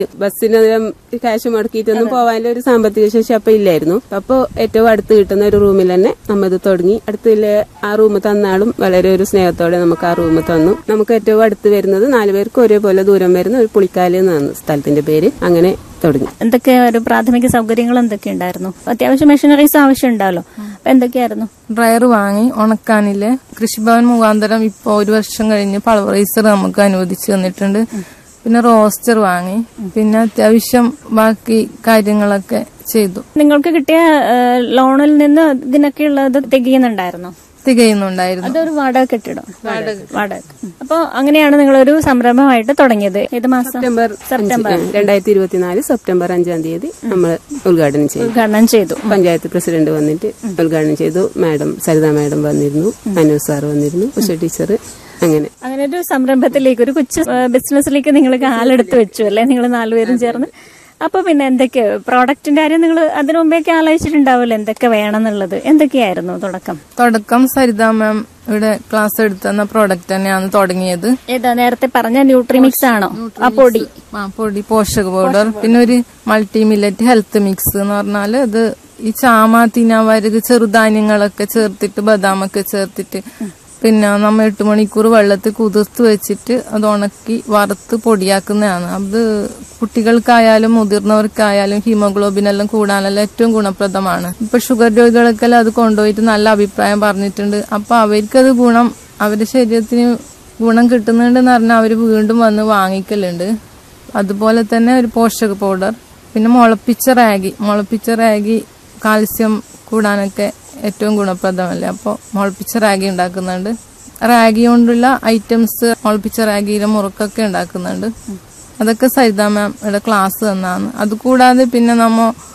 ബസ്സിന് ക്യാഷ് മുടക്കിയിട്ടൊന്നും പോകാനുള്ള ഒരു സാമ്പത്തിക ശേഷി അപ്പൊ ഇല്ലായിരുന്നു അപ്പൊ ഏറ്റവും അടുത്ത് കിട്ടുന്ന ഒരു റൂമിൽ തന്നെ നമ്മ ഇത് തുടങ്ങി അടുത്തില്ലേ ആ റൂം തന്നാളും വളരെ ഒരു സ്നേഹത്തോടെ നമുക്ക് ആ റൂം തന്നു നമുക്ക് ഏറ്റവും അടുത്ത് വരുന്നത് നാലുപേർക്ക് ഒരേപോലെ ദൂരം വരുന്ന ഒരു പുളിക്കാല് എന്നാണ് സ്ഥലത്തിന്റെ പേര് അങ്ങനെ തുടങ്ങി എന്തൊക്കെ ഒരു പ്രാഥമിക സൗകര്യങ്ങൾ എന്തൊക്കെ ഉണ്ടായിരുന്നു അത്യാവശ്യം മെഷീനറീസ് ആവശ്യം ഉണ്ടാവല്ലോ അപ്പൊ എന്തൊക്കെയായിരുന്നു ഡ്രയർ വാങ്ങി ഉണക്കാനില്ലേ കൃഷിഭവൻ മുഖാന്തരം ഇപ്പോൾ ഒരു വർഷം കഴിഞ്ഞ് പൾവറൈസർ നമുക്ക് അനുവദിച്ചു തന്നിട്ടുണ്ട് പിന്നെ റോസ്റ്റർ വാങ്ങി പിന്നെ അത്യാവശ്യം ബാക്കി കാര്യങ്ങളൊക്കെ ചെയ്തു നിങ്ങൾക്ക് കിട്ടിയ ഏഹ്, ലോണിൽ നിന്ന് ഇതിനൊക്കെ ഉള്ളത് തികയുന്നുണ്ടായിരുന്നോ തികയുന്നുണ്ടായിരുന്നു അതൊരു വാടക കെട്ടിടം വാടക അപ്പൊ അങ്ങനെയാണ് നിങ്ങളൊരു സംരംഭമായിട്ട് തുടങ്ങിയത് ഏത് മാസം സെപ്റ്റംബർ സെപ്റ്റംബർ രണ്ടായിരത്തി ഇരുപത്തിനാല് സെപ്റ്റംബർ അഞ്ചാം തീയതി നമ്മൾ ഉദ്ഘാടനം ചെയ്തു ഉദ്ഘാടനം ചെയ്തു പഞ്ചായത്ത് പ്രസിഡന്റ് വന്നിട്ട് ഉദ്ഘാടനം ചെയ്തു മാഡം സരിത മാഡം വന്നിരുന്നു അനു സാർ വന്നിരുന്നു ഉഷ ടീച്ചർ അങ്ങനെ അങ്ങനെ ഒരു സംരംഭത്തിലേക്ക് ഒരു കൊച്ചു ഏഹ്, ബിസിനസ്സിലേക്ക് നിങ്ങൾ കാലെടുത്ത് വെച്ചു അല്ലേ നിങ്ങൾ നാലുപേരും ചേർന്ന് അപ്പൊ പിന്നെ എന്തൊക്കെ പ്രോഡക്റ്റിന്റെ കാര്യം നിങ്ങൾ അതിനു മുമ്പേക്ക് ആലോചിച്ചിട്ടുണ്ടാവില്ല എന്തൊക്കെ വേണമെന്നുള്ളത് എന്തൊക്കെയായിരുന്നു തുടക്കം തുടക്കം സരിത മാം ഇവിടെ ക്ലാസ് എടുത്തുന്ന പ്രോഡക്റ്റ് തന്നെയാണ് തുടങ്ങിയത് ഏതാ നേരത്തെ പറഞ്ഞ ന്യൂട്രിമിക്സ് ആണോ ആ പൊടി ആ പൊടി പോഷക പൗഡർ പിന്നെ ഒരു മൾട്ടി മില്ലറ്റ് ഹെൽത്ത് മിക്സ് എന്ന് പറഞ്ഞാല് അത് ഈ ചാമ തിന വരക് ചെറുധാന്യങ്ങളൊക്കെ ചേർത്തിട്ട് ബദാമൊക്കെ ചേർത്തിട്ട് പിന്നെ നമ്മ എട്ട് മണിക്കൂർ വെള്ളത്തിൽ കുതിർത്ത് വെച്ചിട്ട് അത് ഉണക്കി വറുത്ത് പൊടിയാക്കുന്നതാണ് അത് കുട്ടികൾക്കായാലും മുതിർന്നവർക്കായാലും ഹീമോഗ്ലോബിൻ എല്ലാം കൂടാനെല്ലാം ഏറ്റവും ഗുണപ്രദമാണ് ഇപ്പൊ ഷുഗർ രോഗികൾക്കെല്ലാം അത് കൊണ്ടുപോയിട്ട് നല്ല അഭിപ്രായം പറഞ്ഞിട്ടുണ്ട് അപ്പൊ അവർക്കത് ഗുണം അവരുടെ ശരീരത്തിന് ഗുണം കിട്ടുന്നുണ്ടെന്ന് പറഞ്ഞാൽ അവർ വീണ്ടും വന്ന് വാങ്ങിക്കലുണ്ട് അതുപോലെ തന്നെ ഒരു പോഷക പൗഡർ പിന്നെ മുളപ്പിച്ച റാഗി മുളപ്പിച്ച റാഗി കാൽസ്യം കൂടാനൊക്കെ ഏറ്റവും ഗുണപ്രദമല്ലേ അപ്പോൾ മുളപ്പിച്ച റാഗി ഉണ്ടാക്കുന്നുണ്ട് റാഗി കൊണ്ടുള്ള ഐറ്റംസ് മുളപ്പിച്ച റാഗിയിലെ മുറുക്കൊക്കെ ഉണ്ടാക്കുന്നുണ്ട് അതൊക്കെ സരിത മാം ഇവിടെ ക്ലാസ് തന്നാണ് അതുകൂടാതെ പിന്നെ നമ്മ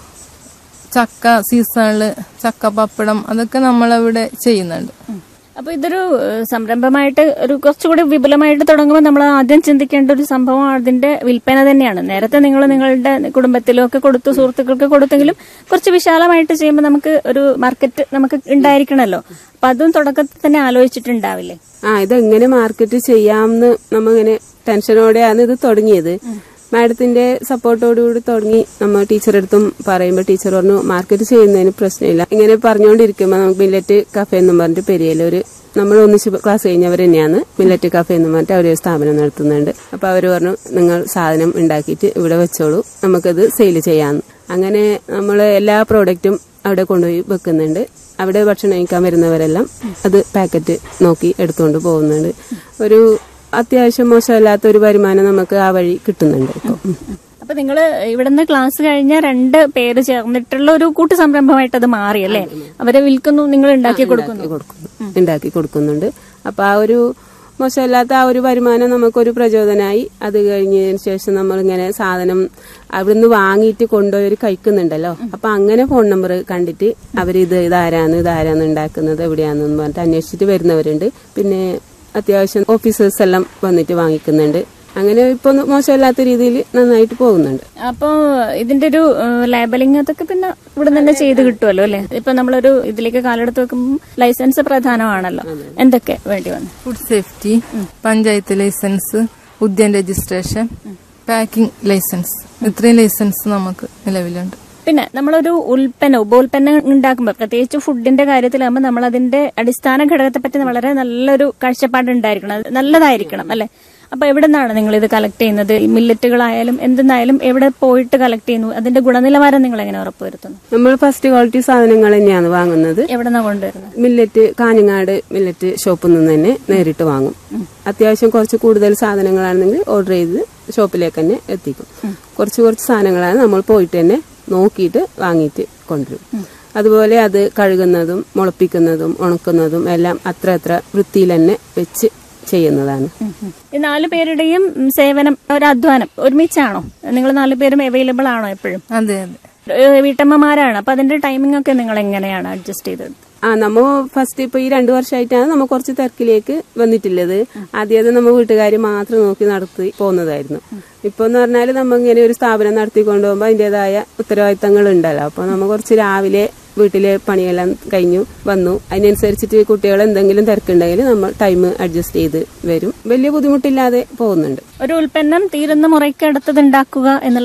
ചക്ക സീസണില് ചക്ക പപ്പടം അതൊക്കെ നമ്മളവിടെ ചെയ്യുന്നുണ്ട് അപ്പൊ ഇതൊരു ഏഹ്, സംരംഭമായിട്ട് ഒരു കുറച്ചുകൂടി വിപുലമായിട്ട് തുടങ്ങുമ്പോൾ നമ്മൾ ആദ്യം ചിന്തിക്കേണ്ട ഒരു സംഭവം അതിന്റെ വിൽപ്പന തന്നെയാണ് നേരത്തെ നിങ്ങൾ നിങ്ങളുടെ കുടുംബത്തിലും ഒക്കെ കൊടുത്തു സുഹൃത്തുക്കൾക്ക് കൊടുത്തെങ്കിലും കുറച്ച് വിശാലമായിട്ട് ചെയ്യുമ്പോൾ നമുക്ക് ഒരു മാർക്കറ്റ് നമുക്ക് ഉണ്ടായിരിക്കണമല്ലോ അപ്പൊ അതും തുടക്കത്തിൽ തന്നെ ആലോചിച്ചിട്ടുണ്ടാവില്ലേ ആ ഇതെങ്ങനെ മാർക്കറ്റ് ചെയ്യാമെന്ന് നമ്മ ഇങ്ങനെ ടെൻഷനോടെയാണ് ഇത് തുടങ്ങിയത് മാഡത്തിന്റെ സപ്പോർട്ടോടുകൂടി തുടങ്ങി നമ്മ ടീച്ചറടുത്തും പറയുമ്പോൾ ടീച്ചർ പറഞ്ഞു മാർക്കറ്റ് ചെയ്യുന്നതിന് പ്രശ്നമില്ല ഇങ്ങനെ പറഞ്ഞുകൊണ്ടിരിക്കുമ്പോൾ നമുക്ക് മില്ലറ്റ് കഫേ എന്നും പറഞ്ഞിട്ട് പെരിയയിൽ ഒരു നമ്മൾ ഒന്നിച്ച് ക്ലാസ് കഴിഞ്ഞവർ തന്നെയാണ് മില്ലറ്റ് കഫേ എന്ന് പറഞ്ഞിട്ട് അവരൊരു സ്ഥാപനം നടത്തുന്നുണ്ട് അപ്പൊ അവർ പറഞ്ഞു നിങ്ങൾ സാധനം ഉണ്ടാക്കിയിട്ട് ഇവിടെ വെച്ചോളൂ നമുക്കത് സെയിൽ ചെയ്യാമെന്ന് അങ്ങനെ നമ്മൾ എല്ലാ പ്രോഡക്റ്റും അവിടെ കൊണ്ടുപോയി വെക്കുന്നുണ്ട് അവിടെ ഭക്ഷണം കഴിക്കാൻ വരുന്നവരെല്ലാം അത് പാക്കറ്റ് നോക്കി എടുത്തുകൊണ്ട് പോകുന്നുണ്ട് ഒരു അത്യാവശ്യം മോശമല്ലാത്ത ഒരു വരുമാനം നമുക്ക് ആ വഴി കിട്ടുന്നുണ്ട് ഇപ്പോൾ അപ്പൊ നിങ്ങൾ ഇവിടുന്ന് ക്ലാസ് കഴിഞ്ഞ രണ്ട് പേര് ചേർന്നിട്ടുള്ള ഒരു കൂട്ടു സംരംഭമായിട്ട് അത് മാറി അല്ലേ അവരെ വിൽക്കുന്നു നിങ്ങൾ ഉണ്ടാക്കി കൊടുക്കുന്നു കൊടുക്കുന്നു ഉണ്ടാക്കി കൊടുക്കുന്നുണ്ട് അപ്പൊ ആ ഒരു മോശമല്ലാത്ത ആ ഒരു വരുമാനം നമുക്കൊരു പ്രചോദനമായി അത് കഴിഞ്ഞതിന് ശേഷം നമ്മൾ ഇങ്ങനെ സാധനം അവിടുന്ന് വാങ്ങിയിട്ട് കൊണ്ടുപോയി കഴിക്കുന്നുണ്ടല്ലോ അപ്പൊ അങ്ങനെ ഫോൺ നമ്പർ കണ്ടിട്ട് അവരിത് ഇതാരാന്ന് ഇതാരാന്ന് ഉണ്ടാക്കുന്നത് എവിടെയാണെന്ന് പറഞ്ഞിട്ട് അന്വേഷിച്ചിട്ട് വരുന്നവരുണ്ട് പിന്നെ അത്യാവശ്യം ഓഫീസേഴ്സ് എല്ലാം വന്നിട്ട് വാങ്ങിക്കുന്നുണ്ട് അങ്ങനെ ഇപ്പൊ മോശമല്ലാത്ത രീതിയിൽ നന്നായിട്ട് പോകുന്നുണ്ട് അപ്പോ ഇതിന്റെ ഒരു ലേബലിംഗ് അതൊക്കെ പിന്നെ ഇവിടെ തന്നെ ചെയ്ത് കിട്ടുമല്ലോ അല്ലെ ഇപ്പൊ നമ്മളൊരു ഇതിലേക്ക് കാലെടുത്ത് വെക്കുമ്പോൾ ലൈസൻസ് പ്രധാനമാണല്ലോ എന്തൊക്കെ വേണ്ടി വന്നു food safety panchayat licence Udyam registration packing licence ഇത്രയും ലൈസൻസ് നമുക്ക് നിലവിലുണ്ട് പിന്നെ നമ്മളൊരു ഉൽപ്പന്നം ഉപോൽപ്പന്നം ഉണ്ടാക്കുമ്പോൾ പ്രത്യേകിച്ച് ഫുഡിന്റെ കാര്യത്തിലാകുമ്പോൾ നമ്മൾ അതിന്റെ അടിസ്ഥാന ഘടകത്തെ പറ്റി വളരെ നല്ലൊരു കാഴ്ചപ്പാട് ഉണ്ടായിരിക്കണം അത് നല്ലതായിരിക്കണം അല്ലെ അപ്പൊ എവിടെ നിന്നാണ് നിങ്ങൾ ഇത് കളക്ട് ചെയ്യുന്നത് ഈ മില്ലറ്റുകളായാലും എന്തെന്നായാലും എവിടെ പോയിട്ട് കളക്ട് ചെയ്യുന്നു അതിന്റെ ഗുണനിലവാരം നിങ്ങൾ എങ്ങനെ ഉറപ്പുവരുത്തുന്നു നമ്മൾ ഫസ്റ്റ് ക്വാളിറ്റി സാധനങ്ങൾ തന്നെയാണ് വാങ്ങുന്നത് എവിടെ നിന്നാണ് കൊണ്ടുവരുന്നത് മില്ലറ്റ് കാഞ്ഞങ്ങാട് മില്ലറ്റ് ഷോപ്പിൽ നിന്ന് തന്നെ നേരിട്ട് വാങ്ങും അത്യാവശ്യം കുറച്ച് കൂടുതൽ സാധനങ്ങളാണെങ്കിൽ ഓർഡർ ചെയ്ത് ഷോപ്പിലേക്ക് തന്നെ എത്തിക്കും കുറച്ച് കുറച്ച് സാധനങ്ങളാണ് നമ്മൾ പോയിട്ട് തന്നെ നോക്കിയിട്ട് വാങ്ങിയിട്ട് കൊണ്ടുവരും അതുപോലെ അത് കഴുകുന്നതും മുളപ്പിക്കുന്നതും ഉണക്കുന്നതും എല്ലാം അത്ര അത്ര വൃത്തിയിൽ തന്നെ വെച്ച് ചെയ്യുന്നതാണ് ഈ നാല് പേരുടെയും ഉം, സേവനം ഒരു അധ്വാനം ഒരുമിച്ചാണോ നിങ്ങൾ നാല് പേരും അവൈലബിൾ ആണോ എപ്പോഴും അതെ അതെ ഏഹ് വീട്ടമ്മമാരാണ് അപ്പൊ അതിന്റെ ടൈമിംഗ് ഒക്കെ നിങ്ങൾ എങ്ങനെയാണ് അഡ്ജസ്റ്റ് ചെയ്തത് ആ നമ്മ ഫസ്റ്റ് ഇപ്പൊ ഈ രണ്ടു വർഷമായിട്ടാണ് നമ്മ കുറച്ച് തിരക്കിലേക്ക് വന്നിട്ടുള്ളത് ആദ്യം നമ്മ വീട്ടുകാർ മാത്രം നോക്കി നടത്തി പോകുന്നതായിരുന്നു ഇപ്പൊ എന്ന് പറഞ്ഞാൽ നമ്മ ഇങ്ങനെ ഒരു സ്ഥാപനം നടത്തിക്കൊണ്ടു പോകുമ്പോൾ അതിൻ്റെതായ ഉത്തരവാദിത്തങ്ങൾ ഉണ്ടല്ലോ അപ്പൊ നമ്മ കുറച്ച് രാവിലെ വീട്ടിലെ പണിയെല്ലാം കഴിഞ്ഞു വന്നു അതിനനുസരിച്ചിട്ട് കുട്ടികൾ എന്തെങ്കിലും തിരക്കുണ്ടെങ്കിൽ നമ്മൾ ടൈം അഡ്ജസ്റ്റ് ചെയ്ത് വരും വലിയ ബുദ്ധിമുട്ടില്ലാതെ പോകുന്നുണ്ട് ഒരു ഉൽപ്പന്നം തീരുന്ന മുറയ്ക്ക് അടുത്തത് ഉണ്ടാക്കുക എന്നുള്ള